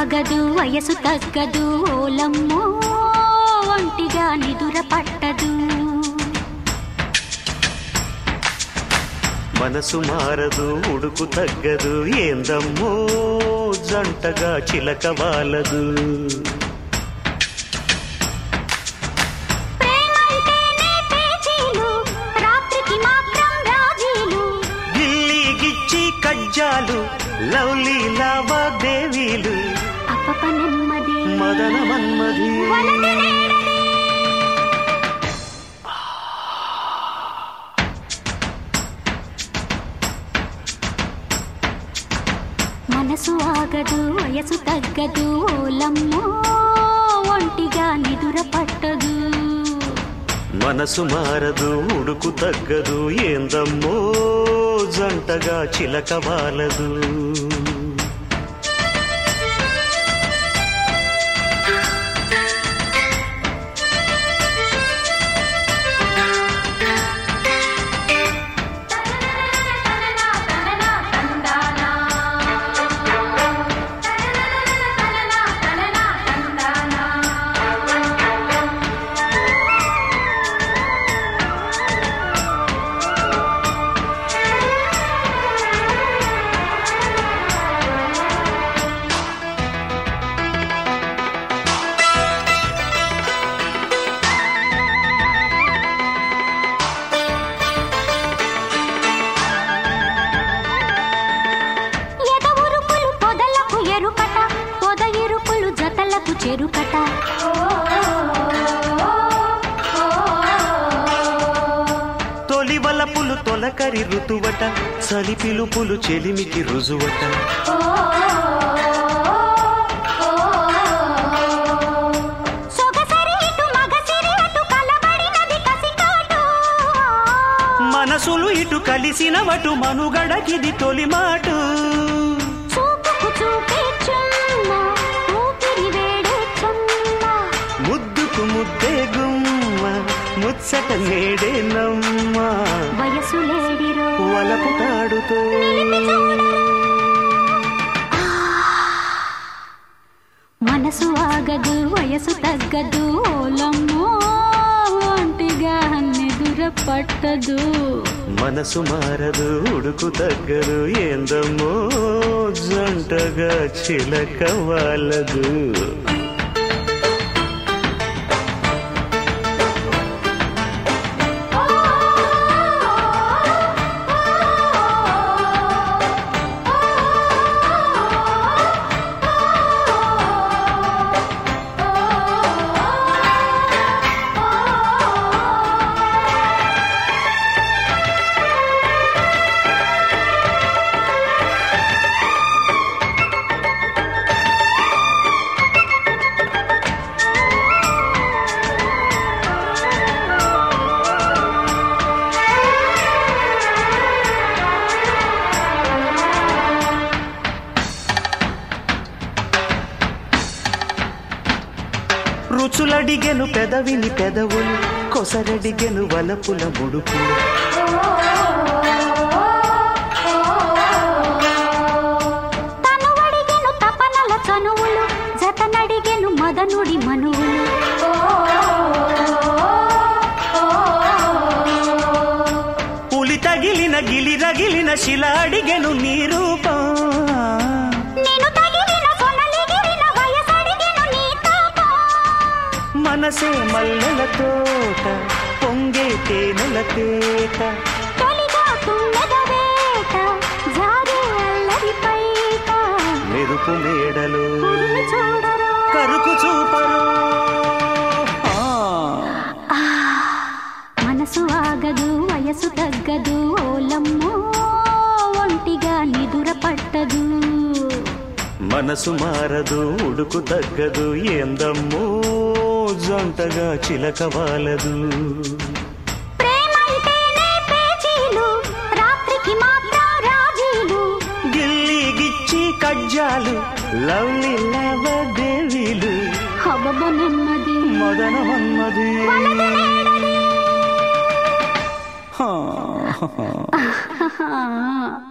ఆగదు వయసు తగ్గదు ఓలమ్మో ఒంటిగా నిదుర పట్టదు మనసు మారదు ఉడుకు తగ్గదు ఏందమ్మో జంటగా చిలక వాలదు ప్రేమంటేనే పేచీలు రాత్రికి మాత్రం రాజీలు గిల్లి గిచ్చి కజ్జాలు లవ్లీ లావాదేవీలు అప్పప నెమ్మది మదన మన్మధి వలది నేడది. మనసు ఆగదు వయసు తగ్గదు ఓలమ్మో ఒంటిగా నిదుర పట్టదు మనసు మారదు ఉడుకు తగ్గదు ఏందమ్మో జంటగా చిలక వాలదు ఎదవురుకులు పొదలకు ఎరుకట పొద ఇరుకులు జతలకు చెరుకట తొలి వలపులు తొలకరి ఋతువట చలి పిలుపులు చెలిమికి రుజువట సొగసరి ఇటు మగసిరి అటు కలబడినది కసికాటు మనసులు ఇటు కలిసిన వటు మనుగడకిది తొలి మాటు చూపుకు చూపే చుమ్మ ఊపిరి వేడే చుమ్మ ముద్దుకు ముద్దే గుమ్మ ముచ్చట నేడే నమ్మ వయసు లేడిరో వలపు తాడుతో మనసు ఆగదు వయసు తగ్గదు ఓలమ్మో ఒంటిగా నిదుర పట్టదు మనసు మారదు ఉడుకు తగ్గదు ఏందమ్మో జంటగా చిలక వాలదు రుచులడిగెను పెదవిని పెదవులు కొసరడిగెను వలపుల ముడుపులు తను అడిగెను తపనల చనువులు జతనడిగెను మదనుడి మనువులు పులి తగిలిన గిలి రగిలిన శిల అడిగెను నీ రూపం నేను తగిలిన సొనలిగిరిన వయసడిగెను నీ తాపం మనసే మల్లెల తోట పొంగే తేనెల తేట తొలిగా తుమ్మెద వేట జారే అల్లరి పైట మెరుపు మేడలు ఉరిమి చూడరా కరుకు చూపరు ఆ. మనసు ఆగదు వయసు తగ్గదు ఓలమ్మో ఒంటిగా నిదుర పట్టదు మనసు మారదు ఉడుకు తగ్గదు ఏందమ్మో జంటగా చిలక వాలదు ప్రేమంటేనే పేచీలు రాత్రికి మాత్రం రాజీలు గిల్లి గిచ్చి కజ్జాలు లవ్లీ లావాదేవీలు హబబ నెమ్మది మదన మన్మది వలది నేడది. హా. ఆ